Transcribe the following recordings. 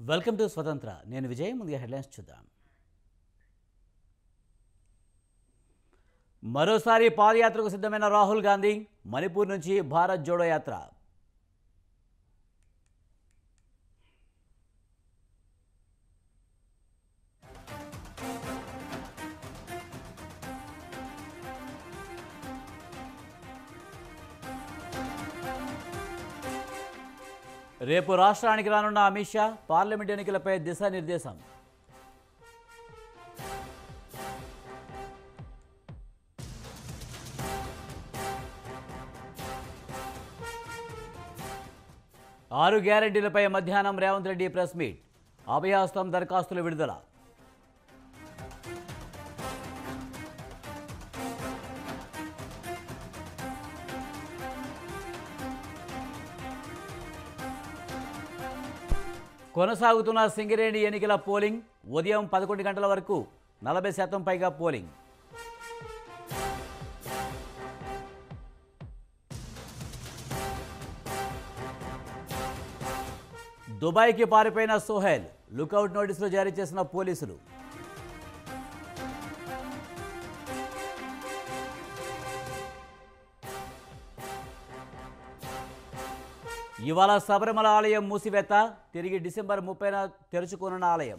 Welcome to స్వతంత్ర నేను విజయ్ ముందుగా హెడ్లైన్స్ చూద్దాం మరోసారి పాదయాత్రకు సిద్ధమైన రాహుల్ గాంధీ మణిపూర్ నుంచి భారత్ జోడో యాత్ర రేపు రాష్ట్రానికి రానున్న అమిత్ షా పార్లమెంట్ ఎన్నికలపై దిశానిర్దేశం ఆరు గ్యారెంటీలపై మధ్యాహ్నం రేవంత్ రెడ్డి ప్రెస్ మీట్ అభయహస్తం దరఖాస్తుల విడుదల కొనసాగుతున్న సింగరేణి ఎన్నికల పోలింగ్ ఉదయం పదకొండు గంటల వరకు నలభై శాతం పైగా పోలింగ్ దుబాయ్కి పారిపోయిన సోహెల్ లుకౌట్ నోటీసులు జారీ చేసిన పోలీసులు ఇవాళ శబరిమల ఆలయం మూసివేత తిరిగి డిసెంబర్ ముప్పైన తెరుచుకోనున్న ఆలయం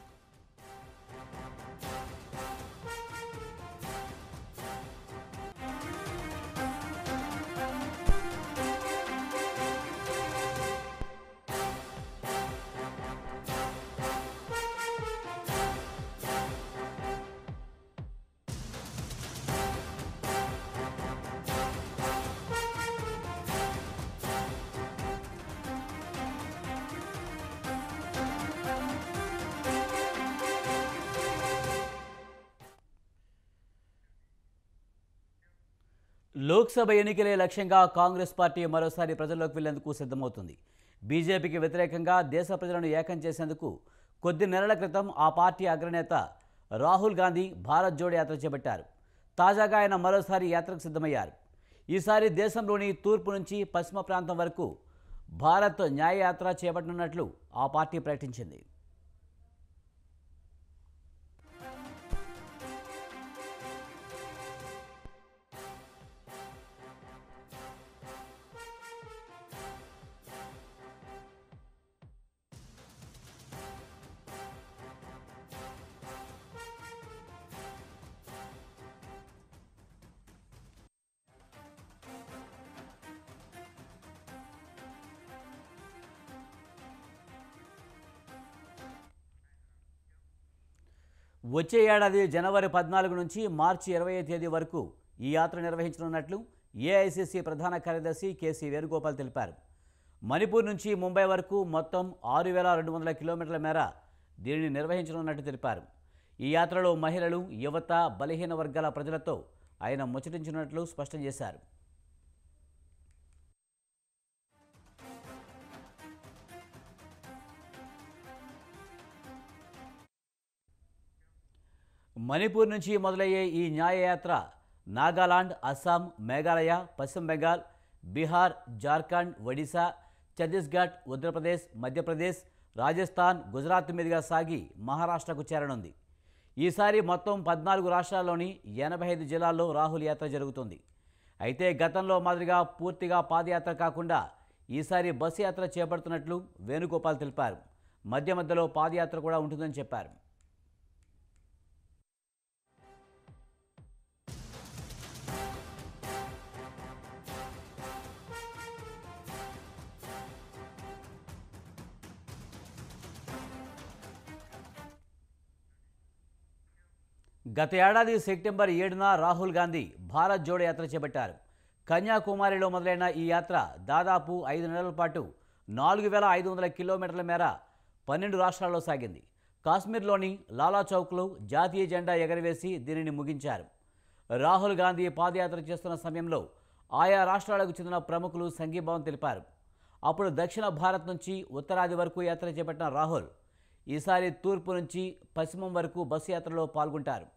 లోక్సభ ఎన్నికలే లక్ష్యంగా కాంగ్రెస్ పార్టీ మరోసారి ప్రజల్లోకి వెళ్లేందుకు సిద్ధమవుతుంది బీజేపీకి వ్యతిరేకంగా దేశ ప్రజలను ఏకం చేసేందుకు కొద్ది నెలల క్రితం ఆ పార్టీ అగ్రనేత రాహుల్ గాంధీ భారత్ జోడో యాత్ర చేపట్టారు తాజాగా ఆయన మరోసారి యాత్రకు సిద్ధమయ్యారు ఈసారి దేశంలోని తూర్పు నుంచి పశ్చిమ ప్రాంతం వరకు భారత్ న్యాయ యాత్ర చేపట్టనున్నట్లు ఆ పార్టీ ప్రకటించింది వచ్చే ఏడాది జనవరి పద్నాలుగు నుంచి మార్చి ఇరవై తేదీ వరకు ఈ యాత్ర నిర్వహించనున్నట్లు ఏఐసిసి ప్రధాన కార్యదర్శి కేసీ వేణుగోపాల్ తెలిపారు మణిపూర్ నుంచి ముంబై వరకు మొత్తం ఆరు వేల రెండు వందల కిలోమీటర్ల మేర దీనిని నిర్వహించనున్నట్టు తెలిపారు ఈ యాత్రలో మహిళలు యువత బలహీన వర్గాల ప్రజలతో ఆయన ముచ్చటించినట్లు స్పష్టం చేశారు మణిపూర్ నుంచి మొదలయ్యే ఈ న్యాయయాత్ర నాగాలాండ్ అస్సాం మేఘాలయ పశ్చిమ బెంగాల్ బీహార్ జార్ఖండ్ ఒడిశా ఛత్తీస్గఢ్ ఉత్తరప్రదేశ్ మధ్యప్రదేశ్ రాజస్థాన్ గుజరాత్ మీదుగా సాగి మహారాష్ట్రకు చేరనుంది ఈసారి మొత్తం పద్నాలుగు రాష్ట్రాల్లోని ఎనభై ఐదు జిల్లాల్లో రాహుల్ యాత్ర జరుగుతుంది అయితే గతంలో మాదిరిగా పూర్తిగా పాదయాత్ర కాకుండా ఈసారి బస్సు యాత్ర చేపడుతున్నట్లు వేణుగోపాల్ తెలిపారు మధ్య మధ్యలో పాదయాత్ర కూడా ఉంటుందని చెప్పారు గత ఏడాది సెప్టెంబర్ ఏడున రాహుల్ గాంధీ భారత్ జోడో యాత్ర చేపట్టారు కన్యాకుమారిలో మొదలైన ఈ యాత్ర దాదాపు ఐదు నెలల పాటు నాలుగు వేల ఐదు వందల కిలోమీటర్ల మేర పన్నెండు రాష్ట్రాల్లో సాగింది కాశ్మీర్లోని లాలా చౌక్లో జాతీయ జెండా ఎగరవేసి దీనిని ముగించారు రాహుల్ గాంధీ పాదయాత్ర చేస్తున్న సమయంలో ఆయా రాష్ట్రాలకు చెందిన ప్రముఖులు సంఘీభావం తెలిపారు అప్పుడు దక్షిణ భారత్ నుంచి ఉత్తరాది వరకు యాత్ర చేపట్టిన రాహుల్ ఈసారి తూర్పు నుంచి పశ్చిమం వరకు బస్సు యాత్రలో పాల్గొంటారు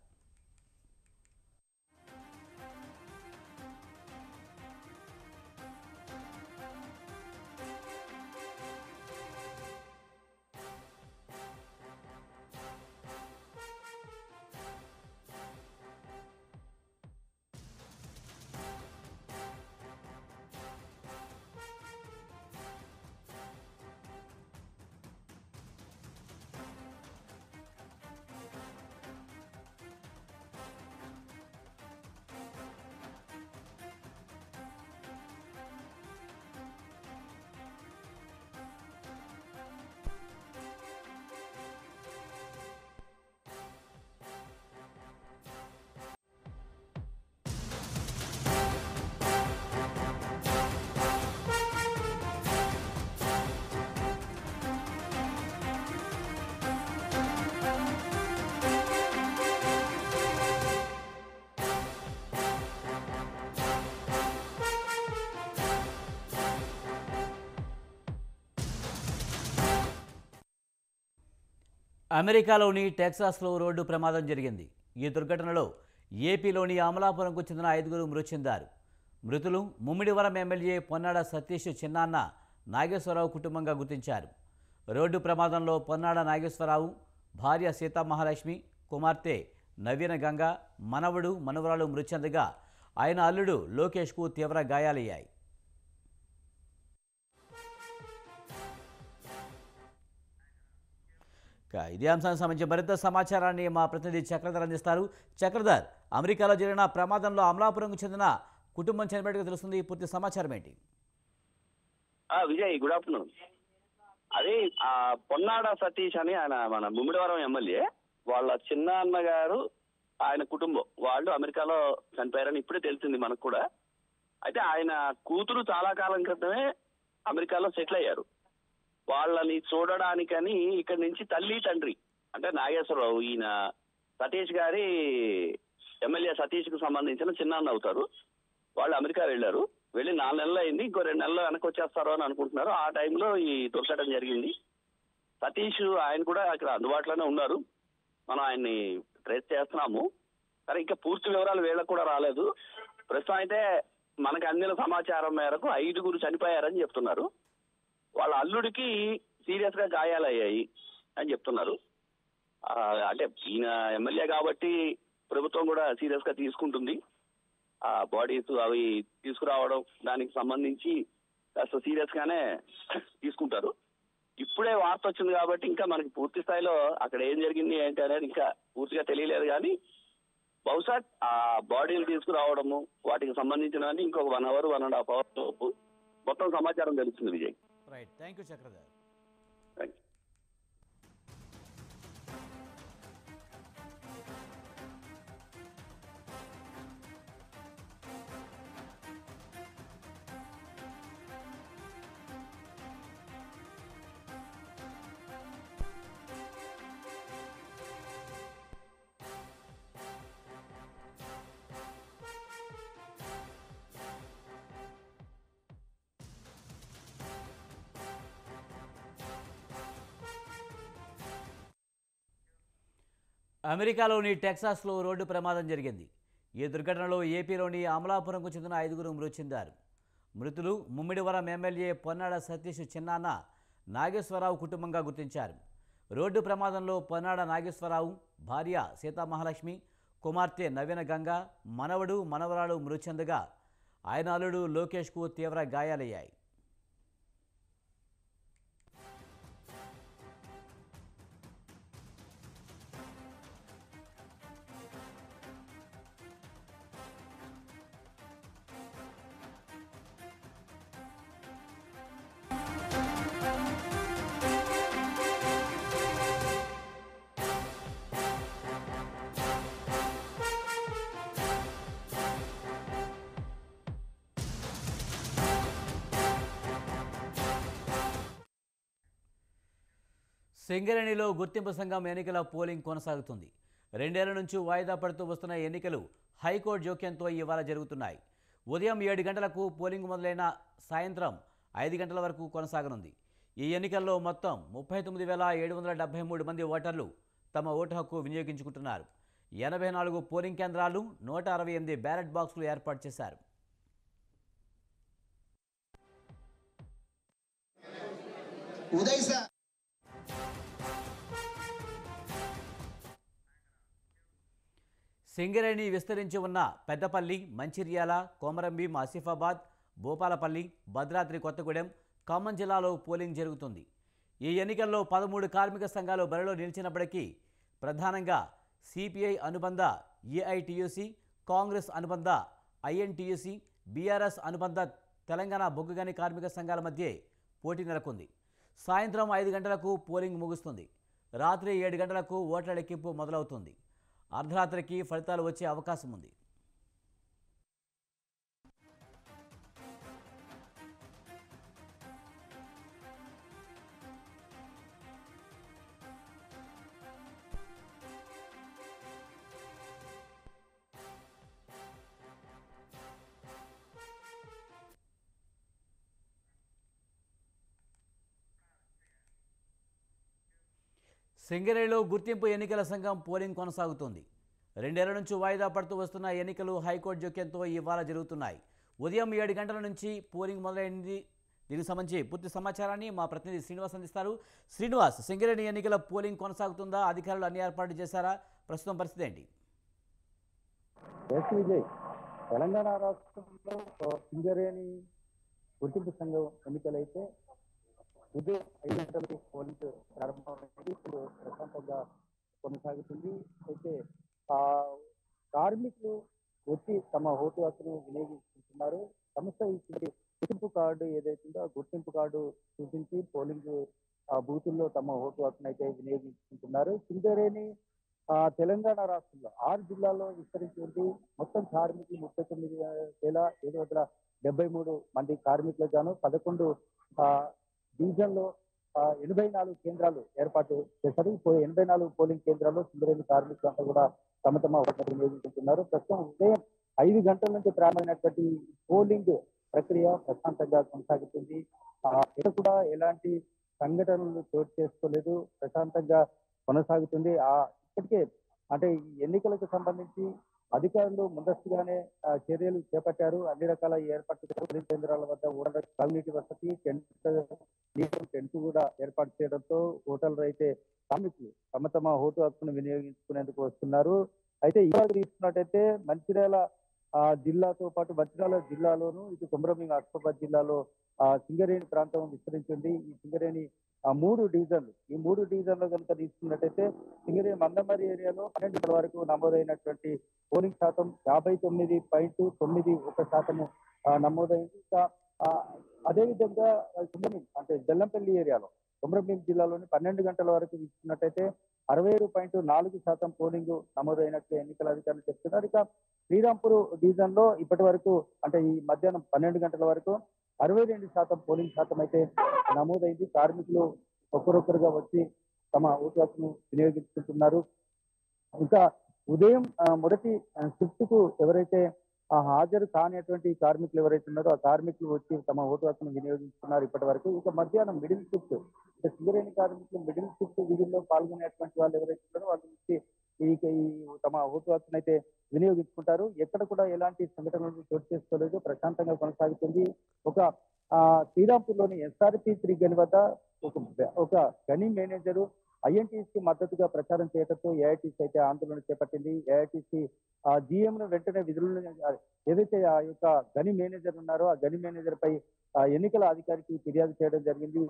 అమెరికాలోని టెక్సాస్లో రోడ్డు ప్రమాదం జరిగింది ఈ దుర్ఘటనలో ఏపీలోని అమలాపురంకు చెందిన ఐదుగురు మృతి చెందారు మృతులు ముమ్మిడివరం ఎమ్మెల్యే పొన్నాడ సతీష్ చిన్నాన్న నాగేశ్వరరావు కుటుంబంగా గుర్తించారు రోడ్డు ప్రమాదంలో పొన్నాడ నాగేశ్వరరావు భార్య సీతామహాలక్ష్మి కుమార్తె నవీన గంగ మనవడు మనవరాలు మృతి చెందగా ఆయన అల్లుడు లోకేష్కు తీవ్ర గాయాలయ్యాయి ఇక ఇదే అంశానికి సంబంధించి మరింత సమాచారాన్ని మా ప్రతినిధి చక్రధర్ అందిస్తారు చక్రధర్ అమెరికాలో జరిగిన ప్రమాదంలో అమలాపురంకు చెందిన కుటుంబం చనిపోయినట్టుగా తెలుస్తుంది పూర్తి సమాచారం ఏంటి ఆ, విజయ్ గుడ్ ఆఫ్టర్నూన్ అదే ఆ పొన్నాడ సతీష్ అని ఆయన మన ముమ్మిడివరం ఎమ్మెల్యే వాళ్ళ చిన్న అన్నగారు ఆయన కుటుంబం వాళ్ళు అమెరికాలో చనిపోయారని ఇప్పుడే తెలిసింది మనకు కూడా అయితే ఆయన కూతురు చాలా కాలం క్రితమే అమెరికాలో సెటిల్ అయ్యారు వాళ్ళని చూడడానికని ఇక్కడి నుంచి తల్లి తండ్రి అంటే నాగేశ్వరరావు ఈయన సతీష్ గారి ఎమ్మెల్యే సతీష్ కు సంబంధించిన చిన్నాన్న అవుతారు వాళ్ళు అమెరికా వెళ్ళారు వెళ్ళి నాలుగు నెలలు అయింది ఇంకో రెండు నెలలు వెనక్కి వచ్చేస్తారు అని అనుకుంటున్నారు ఆ టైంలో ఈ దుర్ఘటన జరిగింది సతీష్ ఆయన కూడా ఇక్కడ అందుబాటులోనే ఉన్నారు మనం ఆయన్ని ట్రేస్ చేస్తున్నాము కానీ ఇంకా పూర్తి వివరాలు వీళ్ళకు కూడా రాలేదు ప్రస్తుతం అయితే మనకు అందిన సమాచారం మేరకు ఐదుగురు చనిపోయారని చెప్తున్నారు వాళ్ళ అల్లుడికి సీరియస్ గా గాయాలయ్యాయి అని చెప్తున్నారు ఆ, అంటే ఈయన ఎమ్మెల్యే కాబట్టి ప్రభుత్వం కూడా సీరియస్ గా తీసుకుంటుంది ఆ బాడీస్ అవి తీసుకురావడం దానికి సంబంధించి కాస్త సీరియస్ గానే తీసుకుంటారు ఇప్పుడే వార్త వచ్చింది కాబట్టి ఇంకా మనకి పూర్తి స్థాయిలో అక్కడ ఏం జరిగింది ఏంటి అనేది ఇంకా పూర్తిగా తెలియలేదు కానీ బహుశా ఆ బాడీలు తీసుకురావడము వాటికి సంబంధించినవన్నీ ఇంకొక one hour one and half hour లోపు మొత్తం సమాచారం తెలుస్తుంది Vijay right thank you Chakradhar thank you అమెరికాలోని టెక్సాస్లో రోడ్డు ప్రమాదం జరిగింది ఈ దుర్ఘటనలో ఏపీలోని అమలాపురంకు చెందిన ఐదుగురు మృతి చెందారు మృతులు ముమ్మిడివరం ఎమ్మెల్యే పొన్నాడ సతీష్ చిన్నాన్న నాగేశ్వరరావు కుటుంబంగా గుర్తించారు రోడ్డు ప్రమాదంలో పొన్నాడ నాగేశ్వరరావు భార్య సీతామహాలక్ష్మి కుమార్తె నవీన గంగ మనవడు మనవరాలు మృతి చెందగా ఆయన అల్లుడు లోకేష్కు తీవ్ర గాయాలయ్యాయి సింగరేణిలో గుర్తింపు సంఘం ఎన్నికల పోలింగ్ కొనసాగుతుంది రెండేళ్ల నుంచి వాయిదా పడుతూ వస్తున్న ఎన్నికలు హైకోర్టు జోక్యంతో ఇవాళ జరుగుతున్నాయి ఉదయం ఏడు గంటలకు పోలింగ్ మొదలైన సాయంత్రం ఐదు గంటల వరకు కొనసాగనుంది ఈ ఎన్నికల్లో మొత్తం ముప్పై తొమ్మిది వేల ఏడు వందల డెబ్బై మూడు మంది ఓటర్లు తమ ఓటు హక్కు వినియోగించుకుంటున్నారు ఎనభై నాలుగు పోలింగ్ కేంద్రాలు నూట అరవై ఎనిమిది బ్యాలెట్ బాక్సులు ఏర్పాటు చేశారు ఉదయ్ సార్ సింగరేణి విస్తరించి ఉన్న పెద్దపల్లి మంచిర్యాల కోమరంభీం ఆసిఫాబాద్ భూపాలపల్లి భద్రాద్రి కొత్తగూడెం ఖమ్మం జిల్లాలో పోలింగ్ జరుగుతుంది ఈ ఎన్నికల్లో పదమూడు కార్మిక సంఘాలు బరిలో నిలిచినప్పటికీ ప్రధానంగా సిపిఐ అనుబంధ ఏఐటియుసి కాంగ్రెస్ అనుబంధ ఐఎన్టీయూసీ బీఆర్ఎస్ అనుబంధ తెలంగాణ బొగ్గుగని కార్మిక సంఘాల మధ్య పోటీ నెలకొంది సాయంత్రం ఐదు గంటలకు పోలింగ్ ముగుస్తుంది రాత్రి ఏడు గంటలకు ఓట్ల లెక్కింపు మొదలవుతుంది అర్ధరాత్రికి ఫలితాలు వచ్చే అవకాశం ఉంది సింగరేణిలో గుర్తింపు ఎన్నికల సంఘం పోలింగ్ కొనసాగుతోంది రెండేళ్ల నుంచి వాయిదా పడుతూ వస్తున్న ఎన్నికలు హైకోర్టు జోక్యంతో ఇవాళ జరుగుతున్నాయి ఉదయం ఏడు గంటల నుంచి పోలింగ్ మొదలైంది దీనికి సంబంధించి పూర్తి సమాచారాన్ని మా ప్రతినిధి శ్రీనివాస్ అందిస్తారు శ్రీనివాస్ సింగరేణి ఎన్నికల పోలింగ్ కొనసాగుతుందా అధికారులు అన్ని ఏర్పాట్లు చేశారా ప్రస్తుతం పరిస్థితి ఏంటి ఎస్ విజయ్ తెలంగాణ రాష్ట్రంలో సింగరేణి గుర్తింపు సంఘం ఎన్నికలైతే ఉదయం ఐదు గంటలకు పోలింగ్ ప్రారంభమైంది ఇప్పుడు ప్రశాంతంగా కొనసాగుతుంది అయితే ఆ కార్మికులు వచ్చి తమ ఓటు హక్కును వినియోగించుకుంటున్నారు సంస్థ ఇచ్చిన గుర్తింపు కార్డు ఏదైతుందో ఆ గుర్తింపు కార్డు చూపించి పోలింగ్ ఆ బూతుల్లో తమ ఓటు హక్కును అయితే వినియోగించుకుంటున్నారు సింగరేణి ఆ తెలంగాణ రాష్ట్రంలో ఆరు జిల్లాల్లో విస్తరించి ఉంది మొత్తం కార్మికులు ముప్పై తొమ్మిది వేల ఏడు వందల డెబ్బై మూడు మంది కార్మికులకు గాను పదకొండు ఆ డివిజన్లో ఆ, ఎనభై నాలుగు కేంద్రాలు ఏర్పాటు చేశారు ఇప్పుడు ఎనభై నాలుగు పోలింగ్ కేంద్రాల్లో సింగరేణి కార్మికులంతా కూడా తమ తమ ఓట్లను వినియోగించుకుంటున్నారు ప్రస్తుతం ఉదయం ఐదు గంటల నుంచి ప్రారంభమైనటువంటి పోలింగ్ ప్రక్రియ ప్రశాంతంగా కొనసాగుతుంది ఆ, ఇక్కడ కూడా ఎలాంటి సంఘటనలు చోటు చేసుకోలేదు ప్రశాంతంగా కొనసాగుతుంది ఆ ఇప్పటికే అంటే ఈ ఎన్నికలకు సంబంధించి అధికారులు ముందస్తుగానే ఆ, చర్యలు చేపట్టారు అన్ని రకాల ఏర్పాట్లు పోలింగ్ కేంద్రాల వద్ద ఊడ కమ్యూనిటీ వసతి టెంట్ నీరు టెంట్ కూడా ఏర్పాటు చేయడంతో ఓటర్లు అయితే కార్మికులు తమ తమ ఓటు హక్కును వినియోగించుకునేందుకు వస్తున్నారు అయితే ఇవాళ తీసుకున్నట్టయితే మంచిర్యాల ఆ జిల్లాతో పాటు మంచిర్యాల జిల్లాలోను ఇటు కుమ్రమింగ అక్టోబర్ జిల్లాలో ఆ సింగరేణి ప్రాంతం విస్తరించింది ఈ సింగరేణి ఆ మూడు డివిజన్లు ఈ మూడు డివిజన్లు కనుక తీసుకున్నట్టయితే సింగరేణి మందమరి ఏరియాలో పన్నెండు గంటల వరకు నమోదైనటువంటి పోలింగ్ శాతం యాభై తొమ్మిది పాయింట్ తొమ్మిది ఒక శాతము ఆ, నమోదైంది ఇంకా ఆ, అదేవిధంగా ఆ, కుమ్రమిం అంటే బెల్లంపల్లి ఏరియాలో కుమ్రమిం జిల్లాలోని పన్నెండు గంటల వరకు తీసుకున్నట్టయితే అరవై ఏడు పాయింట్ నాలుగు శాతం పోలింగ్ నమోదైనట్లు ఎన్నికల అధికారులు చెప్తున్నారు ఇక శ్రీరాంపూర్ డివిజన్ లో ఇప్పటి వరకు అంటే ఈ మధ్యాహ్నం పన్నెండు గంటల వరకు అరవై రెండు శాతం పోలింగ్ శాతం అయితే నమోదైంది కార్మికులు ఒక్కరొక్కరుగా వచ్చి తమ ఓటు హక్కును వినియోగించుకుంటున్నారు ఇంకా ఉదయం ఆ, మొదటి షిఫ్ట్ కు ఎవరైతే ఆ, హాజరు కానిటువంటి కార్మికులు ఎవరైతే ఉన్నారో ఆ కార్మికులు వచ్చి తమ ఓటు హక్కును వినియోగించుకున్నారు ఇప్పటి వరకు ఇక మధ్యాహ్నం మిడిల్ షిఫ్ట్ అంటే సింగరేణి కార్మికులు మిడిల్ షిఫ్ట్ విధుల్లో పాల్గొనేటువంటి వాళ్ళు ఎవరైతే ఉన్నారో వాళ్ళు వచ్చి ఈ ఈ తమ ఓటు హక్కును అయితే వినియోగించుకుంటారు ఎక్కడ కూడా ఎలాంటి సంఘటనలు చోటు చేసుకోలేదు ప్రశాంతంగా కొనసాగుతుంది ఒక ఆ శ్రీరాంపూర్లోని ఎస్ఆర్పి త్రీ గని వద్ద ఒక ఒక గని మేనేజరు ఐఎన్టీసీ మద్దతుగా ప్రచారం చేయడంతో ఏఐటీసీ అయితే ఆందోళన చేపట్టింది ఏఐటీసీ ఆ GM ను వెంటనే విధులను ఏదైతే ఆ యొక్క గని మేనేజర్ ఉన్నారో ఆ గని మేనేజర్ పై ఆ ఎన్నికల అధికారికి ఫిర్యాదు చేయడం జరిగింది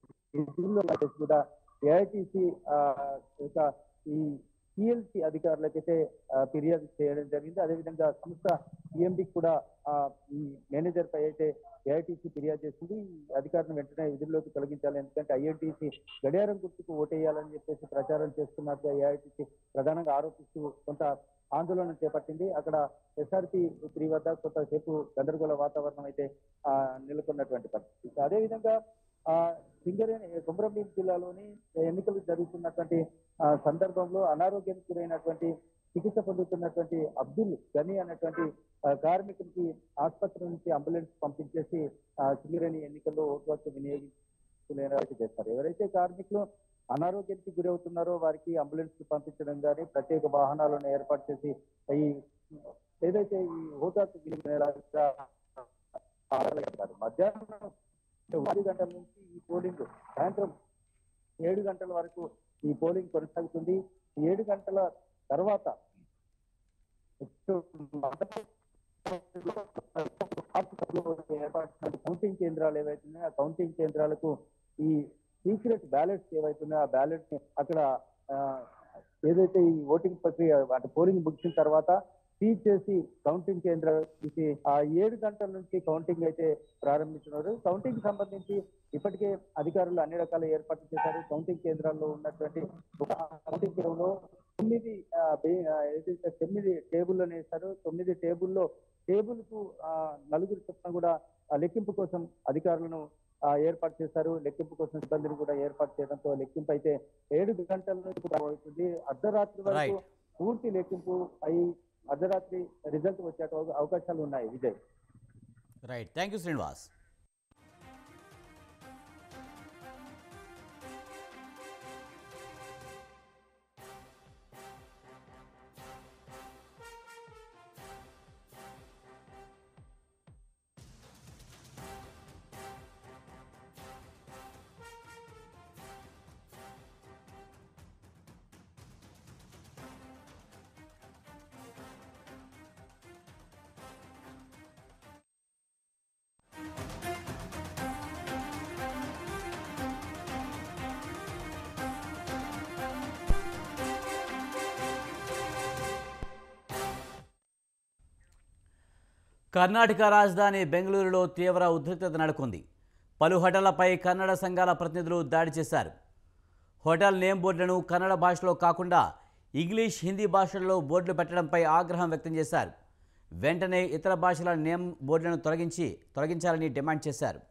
ఈ విధుల్లో కూడా ఏఐటీసీ యొక్క ఈ సిఎల్సి అధికారులకైతే ఆ, ఫిర్యాదు చేయడం జరిగింది అదేవిధంగా సంస్థ ఈఎండి కూడా ఆ, ఈ మేనేజర్ పై అయితే ఏఐటీసీ ఫిర్యాదు చేసింది ఈ అధికారిని వెంటనే విధుల్లోకి తొలగించాలి ఎందుకంటే ఐఎన్టీసీ గడియారం గుర్తుకు ఓటేయాలని చెప్పేసి ప్రచారం చేస్తున్నట్టుగా ఏఐటీసీ ప్రధానంగా ఆరోపిస్తూ కొంత ఆందోళన చేపట్టింది అక్కడ ఎస్ఆర్పి త్రీ వద్ద కొంతసేపు గందరగోళ వాతావరణం అయితే ఆ, నెలకొన్నటువంటి పరిస్థితి అదేవిధంగా ఆ సింగరేణి కుమ్రంభీం జిల్లాలోని ఎన్నికలు జరుగుతున్నటువంటి ఆ, సందర్భంలో అనారోగ్యానికి గురైనటువంటి చికిత్స పొందుతున్నటువంటి అబ్దుల్ గని అనేటువంటి ఆ, కార్మికుడికి ఆసుపత్రి నుంచి అంబులెన్స్ పంపించేసి ఆ, సింగరేణి ఎన్నికల్లో ఓటు హక్కు వినియోగించుకునేలాగా చేస్తారు ఎవరైతే కార్మికులు అనారోగ్యానికి గురవుతున్నారో వారికి అంబులెన్స్ కి పంపించడం కానీ ప్రత్యేక వాహనాలను ఏర్పాటు చేసి ఈ ఏదైతే ఈ ఓటు హక్కు వినియోగించుకునేలాగా ఆలోచిస్తారు. మధ్యాహ్నం ఐదు గంటల నుంచి ఈ పోలింగ్ సాయంత్రం ఏడు గంటల వరకు ఈ పోలింగ్ కొనసాగుతుంది ఈ ఏడు గంటల తర్వాత ఏర్పాటు కౌంటింగ్ కేంద్రాలు ఏవైతే ఉన్నాయో ఆ కౌంటింగ్ కేంద్రాలకు ఈ సీక్రెట్ బ్యాలెట్స్ ఏవైతే ఉన్నాయో ఆ బ్యాలెట్ అక్కడ ఆ, ఏదైతే ఈ ఓటింగ్ ప్రక్రియ అంటే పోలింగ్ ముగిసిన తర్వాత సీజ్ చేసి కౌంటింగ్ కేంద్రాలకి ఆ ఏడు గంటల నుంచి కౌంటింగ్ అయితే ప్రారంభించున్నారు కౌంటింగ్ సంబంధించి ఇప్పటికే అధికారులు అన్ని రకాల ఏర్పాట్లు చేశారు కౌంటింగ్ కేంద్రాల్లో ఉన్నటువంటి ఒక కౌంటింగ్ కేంద్రంలో తొమ్మిది ఆ, బే- ఆ, ఏదైతే తొమ్మిది టేబుల్ వేశారు తొమ్మిది టేబుల్లో టేబుల్ కు ఆ, నలుగురు చొప్పున కూడా ఆ లెక్కింపు కోసం అధికారులను ఆ, ఏర్పాటు చేశారు లెక్కింపు కోసం సిబ్బందిని కూడా ఏర్పాటు చేయడంతో లెక్కింపు అయితే ఏడు గంటల నుంచి ప్రారంభమవుతుంది అర్ధరాత్రి వరకు Right. పూర్తి లెక్కింపు అయి అర్ధరాత్రి రిజల్ట్ వచ్చే అవకాశాలు ఉన్నాయి Vijay right thank you Srinivas Karnataka రాజధాని బెంగళూరులో తీవ్ర ఉద్రిక్తత నెలకొంది పలు హోటళ్లపై కన్నడ సంఘాల ప్రతినిధులు దాడి చేశారు హోటల్ నేమ్ బోర్డులను కన్నడ భాషలో కాకుండా ఇంగ్లీష్ హిందీ భాషల్లో బోర్డులు పెట్టడంపై ఆగ్రహం వ్యక్తం చేశారు వెంటనే ఇతర భాషల నేమ్ బోర్డులను తొలగించి తొలగించాలని డిమాండ్ చేశారు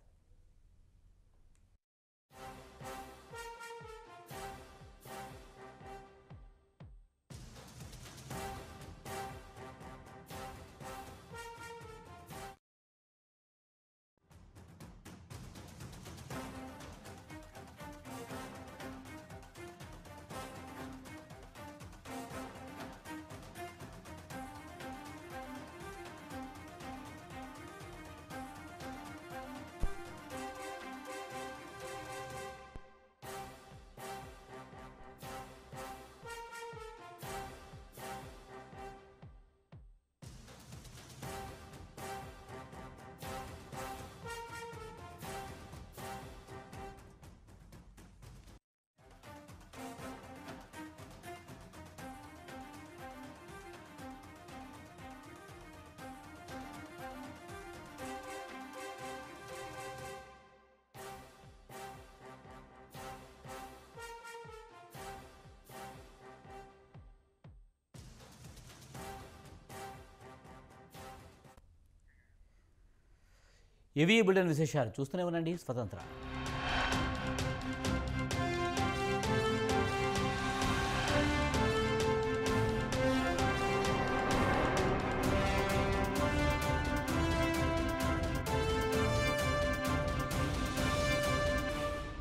ఇవి బులెటిన్ విశేషాలు చూస్తూనే ఉండండి స్వతంత్ర